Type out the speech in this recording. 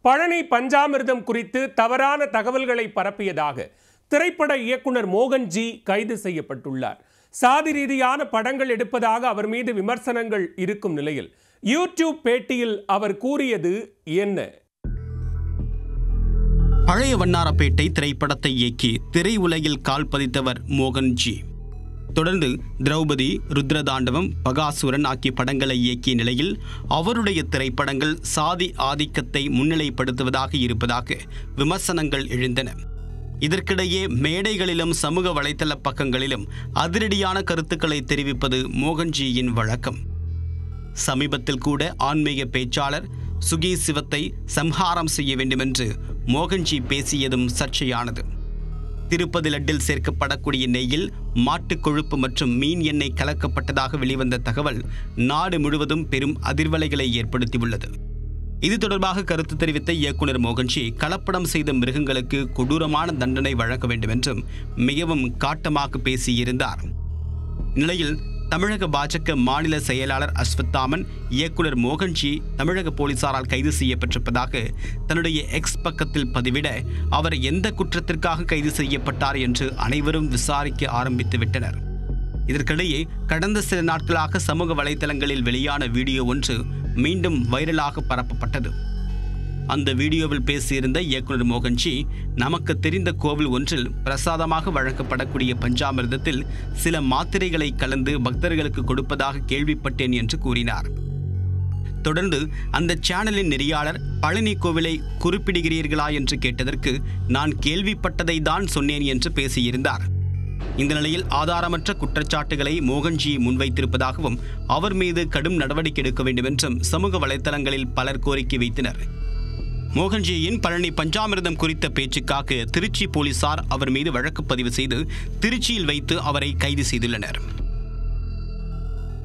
பழனி பஞ்சாமிர்தம் குறித்து தவறான தகவல்களை பரப்பியதாக திரைப்பட இயக்குனர் மோகன்ஜி கைது செய்யப்பட்டுள்ளார் சாதி ரீதியான படங்கள் எடுப்பதாக அவர் மீது விமர்சனங்கள் இருக்கும் நிலையில் யூடியூப் பேட்டியில் அவர் கூறியது என்ன பழைய வண்ணாரப்பேட்டை திரைப்படத்தை இயக்கி திரையுலகில் கால் பதித்தவர் மோகன்ஜி தொடர்ந்து திரௌபதி ருத்ரதாண்டவம் பகாசுரன் ஆகிய படங்களை இயக்கிய நிலையில் அவருடைய திரைப்படங்கள் சாதி ஆதிக்கத்தை முன்னிலைப்படுத்துவதாக இருப்பதாக விமர்சனங்கள் எழுந்தன இதற்கிடையே மேடைகளிலும் சமூக வலைத்தள பக்கங்களிலும் அதிரடியான கருத்துக்களை தெரிவிப்பது மோகன்ஜியின் வழக்கம் சமீபத்தில் கூட ஆன்மீக பேச்சாளர் சுகி சிவத்தை சம்ஹாரம் செய்ய வேண்டுமென்று மோகன்ஜி பேசியதும் சர்ச்சையானது திருப்பதி லட்டில் சேர்க்கப்படக்கூடிய நெய்யில் மாட்டுக் கொழுப்பு மற்றும் மீன் எண்ணெய் கலக்கப்பட்டதாக வெளிவந்த தகவல் நாடு முழுவதும் பெரும் அதிர்வலைகளை ஏற்படுத்தியுள்ளது இது தொடர்பாக கருத்து தெரிவித்த இயக்குனர் மோகன்ஜி கலப்படம் செய்த மிருகங்களுக்கு கொடூரமான தண்டனை வழங்க வேண்டும் என்றும் மிகவும் காட்டமாக பேசியிருந்தார் நிலையில் தமிழக பாஜக மாநில செயலாளர் அஸ்வத்தாமன் இயக்குனர் மோகன்ஜி தமிழக போலீசாரால் கைது செய்யப்பட்டிருப்பதாக தன்னுடைய எக்ஸ் பக்கத்தில் பதிவிட அவர் எந்த குற்றத்திற்காக கைது செய்யப்பட்டார் என்று அனைவரும் விசாரிக்க ஆரம்பித்து விட்டனர் இதற்கிடையே கடந்த சில நாட்களாக சமூக வலைதளங்களில் வெளியான வீடியோ ஒன்று மீண்டும் வைரலாக பரப்பப்பட்டது அந்த வீடியோவில் பேசியிருந்த இயக்குனர் மோகன்ஜி நமக்கு தெரிந்த கோவில் ஒன்றில் பிரசாதமாக வழங்கப்படக்கூடிய பஞ்சாமிர்தத்தில் சில மாத்திரைகளை கலந்து பக்தர்களுக்கு கொடுப்பதாக கேள்விப்பட்டேன் என்று கூறினார் தொடர்ந்து அந்த சேனலின் நெறியாளர் பழனி கோவிலை குறிப்பிடுகிறீர்களா என்று கேட்டதற்கு நான் கேள்விப்பட்டதை தான் சொன்னேன் என்று பேசியிருந்தார் இந்த நிலையில் ஆதாரமற்ற குற்றச்சாட்டுகளை மோகன்ஜி முன்வைத்திருப்பதாகவும் அவர் மீது கடும் நடவடிக்கை எடுக்க வேண்டும் என்றும் சமூக வலைதளங்களில் பலர் கோரிக்கை வைத்தனர் மோகன்ஜியின் பழனி பஞ்சாமிர்தம் குறித்த பேச்சுக்காக திருச்சி போலீசார் அவர் மீது வழக்கு பதிவு செய்து திருச்சியில் வைத்து அவரை கைது செய்துள்ளனர்